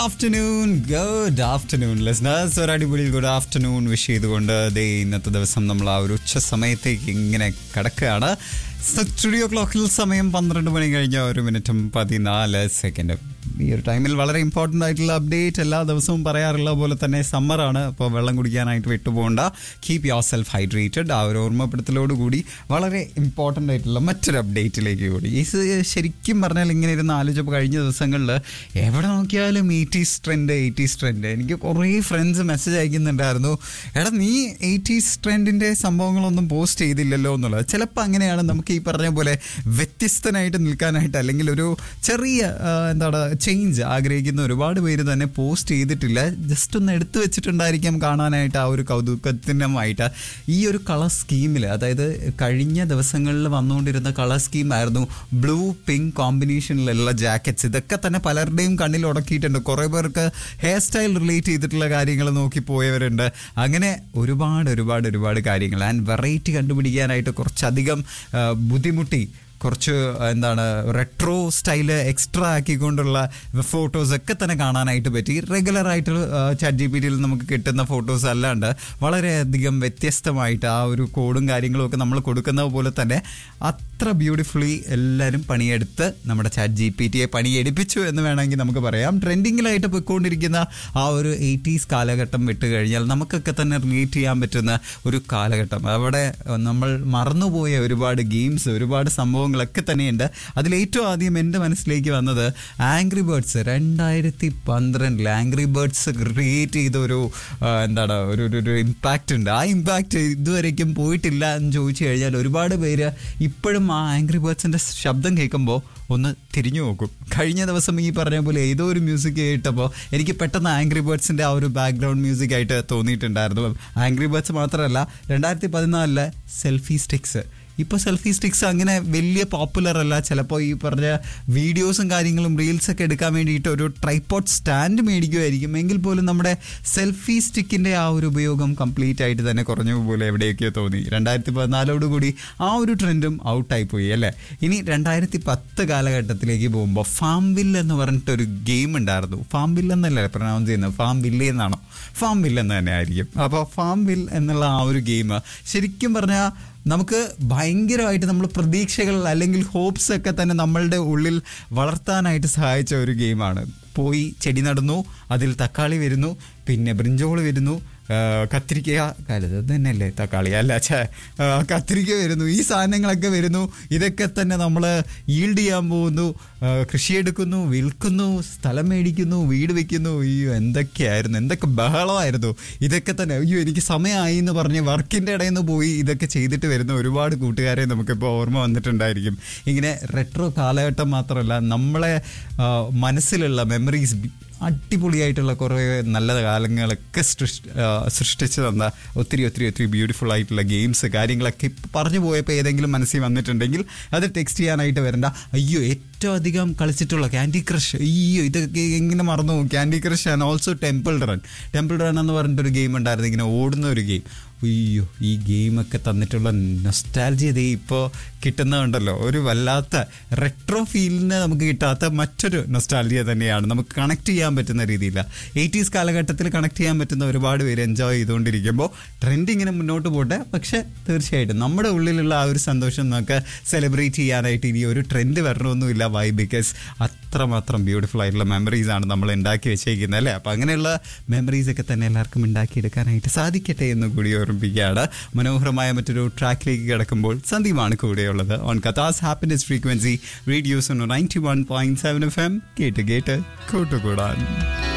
afternoon good afternoon listeners ഒരു അടിപൊളി good afternoon wish ചെയ്തുകൊണ്ട് ദേ ഇന്നത്തെ ദിവസം നമ്മൾ ആ ഒരു ഉച്ച സമയത്തേക്ക് ഇങ്ങനെ കിടക്കുകയാണ് സ്റ്റുഡിയോ ക്ലോക്കിൽ സമയം പന്ത്രണ്ട് മണി കഴിഞ്ഞ ഒരു മിനിറ്റും പതിനാല് സെക്കൻഡ് ഈ ഒരു ടൈമിൽ വളരെ ഇമ്പോർട്ടൻ്റ് ആയിട്ടുള്ള അപ്ഡേറ്റ് എല്ലാ ദിവസവും പറയാറുള്ള പോലെ തന്നെ സമ്മറാണ് അപ്പോൾ വെള്ളം കുടിക്കാനായിട്ട് വിട്ടുപോകണ്ട കീപ് യോർ സെൽഫ് ഹൈഡ്രേറ്റഡ് ആ ഒരു ഓർമ്മപ്പെടുത്തലോട് കൂടി വളരെ ഇമ്പോർട്ടൻ്റ് ആയിട്ടുള്ള മറ്റൊരു അപ്ഡേറ്റിലേക്ക് കൂടി ഈ സ- ശരിക്കും പറഞ്ഞാൽ ഇങ്ങനെ ഇരുന്ന് ആലോചിച്ചപ്പോൾ കഴിഞ്ഞ ദിവസങ്ങളിൽ എവിടെ നോക്കിയാലും എയ്റ്റീസ് ട്രെൻഡ് എയ്റ്റീസ് ട്രെൻഡ് എനിക്ക് കുറേ ഫ്രണ്ട്സ് മെസ്സേജ് അയക്കുന്നുണ്ടായിരുന്നു എടാ നീ എയ്റ്റീസ് ട്രെൻഡിൻ്റെ സംഭവങ്ങളൊന്നും പോസ്റ്റ് ചെയ്തില്ലല്ലോ എന്നുള്ളത് ചിലപ്പോൾ അങ്ങനെയാണ് നമുക്ക് ഈ പറഞ്ഞ പോലെ വ്യത്യസ്തനായിട്ട് നിൽക്കാനായിട്ട് അല്ലെങ്കിൽ ഒരു ചെറിയ ആ, എന്താണ് ചേഞ്ച് ആഗ്രഹിക്കുന്ന ഒരുപാട് പേര് തന്നെ പോസ്റ്റ് ചെയ്തിട്ടില്ല ജസ്റ്റ് ഒന്ന് എടുത്തു വെച്ചിട്ടുണ്ടായിരിക്കാം കാണാനായിട്ട് ആ ഒരു കൗതുകത്തിനുമായിട്ട് ഈ ഒരു കളർ സ്കീമിൽ അതായത് കഴിഞ്ഞ ദിവസങ്ങളിൽ വന്നുകൊണ്ടിരുന്ന കളർ സ്കീമായിരുന്നു ബ്ലൂ പിങ്ക് കോമ്പിനേഷനിലുള്ള ജാക്കറ്റ്സ് ഇതൊക്കെ തന്നെ പലരുടെയും കണ്ണിൽ ഉടക്കിയിട്ടുണ്ട് കുറേ പേർക്ക് ഹെയർ സ്റ്റൈൽ റിലേറ്റ് ചെയ്തിട്ടുള്ള കാര്യങ്ങൾ നോക്കി പോയവരുണ്ട് അങ്ങനെ ഒരുപാട് ഒരുപാട് ഒരുപാട് കാര്യങ്ങൾ ആൻഡ് വെറൈറ്റി കണ്ടുപിടിക്കാനായിട്ട് കുറച്ചധികം ആ, ബുദ്ധിമുട്ടി കുറച്ച് എന്താണ് റെട്രോ സ്റ്റൈല് എക്സ്ട്രാ ആക്കിക്കൊണ്ടുള്ള ഫോട്ടോസ് ഒക്കെ തന്നെ കാണാനായിട്ട് പറ്റി റെഗുലർ ആയിട്ട് ചാറ്റ് ജി പി ടിയിൽ നമുക്ക് കിട്ടുന്ന ഫോട്ടോസ് അല്ലാണ്ട് വളരെയധികം വ്യത്യസ്തമായിട്ട് ആ ഒരു കോഡും കാര്യങ്ങളും ഒക്കെ നമ്മൾ കൊടുക്കുന്ന പോലെ തന്നെ അത്ര ബ്യൂട്ടിഫുള്ളി എല്ലാവരും പണിയെടുത്ത് നമ്മുടെ ചാറ്റ് ജി പി ടിയെ പണിയെടുപ്പിച്ചു എന്ന് വേണമെങ്കിൽ നമുക്ക് പറയാം ട്രെൻഡിങ്ങിലായിട്ട് പോയിക്കൊണ്ടിരിക്കുന്ന ആ ഒരു എയ്റ്റീസ് കാലഘട്ടം വിട്ട് കഴിഞ്ഞാൽ നമുക്കൊക്കെ തന്നെ റിലേറ്റ് ചെയ്യാൻ പറ്റുന്ന ഒരു കാലഘട്ടം അവിടെ നമ്മൾ മറന്നുപോയ ഒരുപാട് ഗെയിംസ് ഒരുപാട് സംഭവങ്ങളൊക്കെ തന്നെയുണ്ട് അതിലേറ്റവും ആദ്യം എൻ്റെ മനസ്സിലേക്ക് വന്നത് ആംഗ്രി ബേർഡ്സ് രണ്ടായിരത്തി പന്ത്രണ്ടിൽ ആംഗ്രി ബേർഡ്സ് ക്രിയേറ്റ് ചെയ്ത ഒരു ആ, എന്താണ് ഒരു ഒരു- ഒരു ഇമ്പാക്റ്റ് ഉണ്ട് ആ ഇമ്പാക്റ്റ് ഇതുവരേക്കും പോയിട്ടില്ല എന്ന് ചോദിച്ചു കഴിഞ്ഞാൽ ഒരുപാട് പേര് ഇപ്പോഴും ആ ആംഗ്രി ബേർഡ്സിൻ്റെ ശബ്ദം കേൾക്കുമ്പോൾ ഒന്ന് തിരിഞ്ഞു നോക്കും കഴിഞ്ഞ ദിവസം ഈ പറഞ്ഞ പോലെ ഏതോ ഒരു മ്യൂസിക് കേട്ടപ്പോൾ എനിക്ക് പെട്ടെന്ന് ആംഗ്രി ബേർഡ്സിൻ്റെ ആ ഒരു ബാക്ക്ഗ്രൗണ്ട് മ്യൂസിക് ആയിട്ട് തോന്നിയിട്ടുണ്ടായിരുന്നു ആംഗ്രി ബേർഡ്സ് മാത്രമല്ല രണ്ടായിരത്തി പതിനാലിലെ സെൽഫി സ്റ്റിക്സ് ഇപ്പോൾ സെൽഫി സ്റ്റിക്സ് അങ്ങനെ വലിയ പോപ്പുലർ അല്ല ചിലപ്പോൾ ഈ പറഞ്ഞ വീഡിയോസും കാര്യങ്ങളും റീൽസ് ഒക്കെ എടുക്കാൻ വേണ്ടിയിട്ട് ഒരു ട്രൈപ്പോട്ട് സ്റ്റാൻഡ് മേടിക്കുമായിരിക്കും എങ്കിൽ പോലും നമ്മുടെ സെൽഫി സ്റ്റിക്കിൻ്റെ ആ ഒരു ഉപയോഗം കംപ്ലീറ്റ് ആയിട്ട് തന്നെ കുറഞ്ഞു പോലെ എവിടെയൊക്കെയോ തോന്നി രണ്ടായിരത്തി പതിനാലോടുകൂടി ആ ഒരു ട്രെൻഡും ഔട്ടായി പോയി അല്ലേ ഇനി രണ്ടായിരത്തി പത്ത് കാലഘട്ടത്തിലേക്ക് പോകുമ്പോൾ ഫാം വിൽ എന്ന് പറഞ്ഞിട്ടൊരു ഗെയിം ഉണ്ടായിരുന്നു ഫാം വിൽ എന്നല്ലേ പ്രൊനൗൺസ് ചെയ്യുന്നത് ഫാം വില്ല് എന്നാണോ ഫാം വിൽ എന്ന് തന്നെ ആയിരിക്കും അപ്പോൾ ഫാം വിൽ എന്നുള്ള ആ ഒരു ഗെയിം ശരിക്കും പറഞ്ഞാൽ നമുക്ക് ഭയങ്കരമായിട്ട് നമ്മൾ പ്രതീക്ഷകൾ അല്ലെങ്കിൽ ഹോപ്സ് ഒക്കെ തന്നെ നമ്മളുടെ ഉള്ളിൽ വളർത്താനായിട്ട് സഹായിച്ച ഒരു ഗെയിമാണ് പോയി ചെടി നടുന്നു അതിൽ തക്കാളി വരുന്നു പിന്നെ ബ്രിഞ്ചോൾ വരുന്നു ആ, കത്തിരിക്ക കരുത് തന്നെയല്ലേ തക്കാളി അല്ല ഛേ ആ, കത്തിരിക്ക വരുന്നു ഈ സാധനങ്ങളൊക്കെ വരുന്നു ഇതൊക്കെ തന്നെ നമ്മൾ ഈൽഡ് ചെയ്യാൻ പോകുന്നു ആ, കൃഷിയെടുക്കുന്നു വിൽക്കുന്നു സ്ഥലം മേടിക്കുന്നു വീട് വെക്കുന്നു അയ്യോ എന്തൊക്കെയായിരുന്നു എന്തൊക്കെ ബഹളമായിരുന്നു ഇതൊക്കെ തന്നെ അയ്യോ എനിക്ക് സമയമായി എന്ന് പറഞ്ഞ് വർക്കിൻ്റെ ഇടയിൽ നിന്ന് പോയി ഇതൊക്കെ ചെയ്തിട്ട് വരുന്ന ഒരുപാട് കൂട്ടുകാരെ നമുക്കിപ്പോൾ ഓർമ്മ വന്നിട്ടുണ്ടായിരിക്കും ഇങ്ങനെ റെട്രോ കാലഘട്ടം മാത്രമല്ല നമ്മളെ ആ, മനസ്സിലുള്ള മെമ്മറീസ് അടിപൊളിയായിട്ടുള്ള കുറേ നല്ല കാലങ്ങളൊക്കെ സൃഷ്ടി ആ, സൃഷ്ടിച്ചു തന്ന ഒത്തിരി ഒത്തിരി ഒത്തിരി ബ്യൂട്ടിഫുൾ ആയിട്ടുള്ള ഗെയിംസ് കാര്യങ്ങളൊക്കെ ഇപ്പം പറഞ്ഞു പോയപ്പോൾ ഏതെങ്കിലും മനസ്സിൽ വന്നിട്ടുണ്ടെങ്കിൽ അത് ടെക്സ്റ്റ് ചെയ്യാനായിട്ട് വരണ്ട അയ്യോ ഏറ്റവും അധികം കളിച്ചിട്ടുള്ള ക്യാൻഡി ക്രഷ് അയ്യോ ഇതൊക്കെ എങ്ങനെ മറന്നു Candy Crush and also Temple Run Temple Run എന്ന് പറഞ്ഞിട്ടൊരു ഗെയിം ഉണ്ടായിരുന്നു ഇങ്ങനെ ഓടുന്ന ഒരു ഗെയിം അയ്യോ ഈ ഗെയിമൊക്കെ തന്നിട്ടുള്ള നൊസ്റ്റാലജി ദേ ഇപ്പോൾ കിട്ടുന്നതുണ്ടല്ലോ ഒരു വല്ലാത്ത റെട്രോ ഫീലിന് നമുക്ക് കിട്ടാത്ത മറ്റൊരു നൊസ്റ്റാലജിയ തന്നെയാണ് നമുക്ക് കണക്ട് ചെയ്യാൻ പറ്റുന്ന രീതിയിൽ എയ്റ്റീസ് കാലഘട്ടത്തിൽ കണക്ട് ചെയ്യാൻ പറ്റുന്ന ഒരുപാട് പേര് എൻജോയ് ചെയ്തുകൊണ്ടിരിക്കുമ്പോൾ ട്രെൻഡ് ഇങ്ങനെ മുന്നോട്ട് പോട്ടെ പക്ഷേ തീർച്ചയായിട്ടും നമ്മുടെ ഉള്ളിലുള്ള ആ ഒരു സന്തോഷം നമുക്ക് സെലിബ്രേറ്റ് ചെയ്യാനായിട്ട് ഇനി ഒരു ട്രെൻഡ് വരണമെന്നില്ല വൈ ബിക്കോസ് അത്രമാത്രം ബ്യൂട്ടിഫുൾ ആയിട്ടുള്ള മെമ്മറീസ് ആണ് നമ്മൾ ഉണ്ടാക്കി വെച്ചേക്കുന്നത് അല്ലേ അപ്പം അങ്ങനെയുള്ള മെമ്മറീസ് ഒക്കെ തന്നെ എല്ലാവർക്കും ഉണ്ടാക്കിയെടുക്കാനായിട്ട് സാധിക്കട്ടെ എന്ന് കൂടി ഓർമ്മിപ്പിക്കുകയാണ് മനോഹരമായ മറ്റൊരു ട്രാക്കിലേക്ക് കിടക്കുമ്പോൾ സന്ദീപാണ് കൂടെയുള്ളത് ഓൺ കഥാസ് happiness frequency radio's ninety one point seven F M കേട്ട് കേട്ട് കൂട്ടുകൂടാൻ